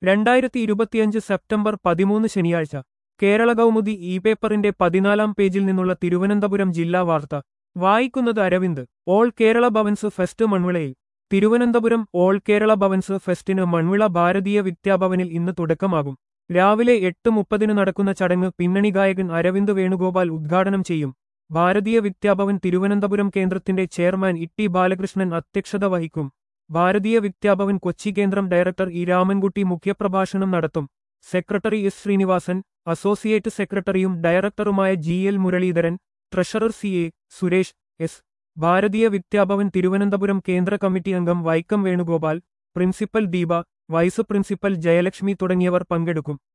രണ്ടായിരത്തി ഇരുപത്തിയഞ്ച് സെപ്റ്റംബർ പതിമൂന്ന് ശനിയാഴ്ച കേരള കൗമുദി ഇ പേപ്പറിന്റെ പതിനാലാം പേജിൽ നിന്നുള്ള തിരുവനന്തപുരം ജില്ലാ വാർത്ത വായിക്കുന്നത് അരവിന്ദ് ഓൾ കേരള ഭവൻസ് ഫെസ്റ്റ് മൺവിളയിൽ തിരുവനന്തപുരം ഓൾ കേരള ഭവൻസ് ഫെസ്റ്റിന് മൺവിള ഭാരതീയ വിദ്യാഭവനിൽ ഇന്ന് തുടക്കമാകും രാവിലെ എട്ട് മുപ്പതിന് നടക്കുന്ന ചടങ്ങ് പിന്നണി ഗായകൻ അരവിന്ദ് വേണുഗോപാൽ ഉദ്ഘാടനം ചെയ്യും ഭാരതീയ വിദ്യാഭവൻ തിരുവനന്തപുരം കേന്ദ്രത്തിന്റെ ചെയർമാൻ ഇട്ടി ബാലകൃഷ്ണൻ അധ്യക്ഷത വഹിക്കും ഭാരതീയ വിദ്യാഭവൻ കൊച്ചി കേന്ദ്രം ഡയറക്ടർ ഇ രാമൻകുട്ടി മുഖ്യപ്രഭാഷണം നടത്തും സെക്രട്ടറി എസ് ശ്രീനിവാസൻ അസോസിയേറ്റ് സെക്രട്ടറിയും ഡയറക്ടറുമായ G L Muraleedharan treasurer C A Suresh S Bharatiya Vidya Bhavan Thiruvananthapuram കേന്ദ്ര കമ്മിറ്റി അംഗം Vaikom Venugopal principal Deepa vice principal Jayalakshmi തുടങ്ങിയവർ പങ്കെടുക്കും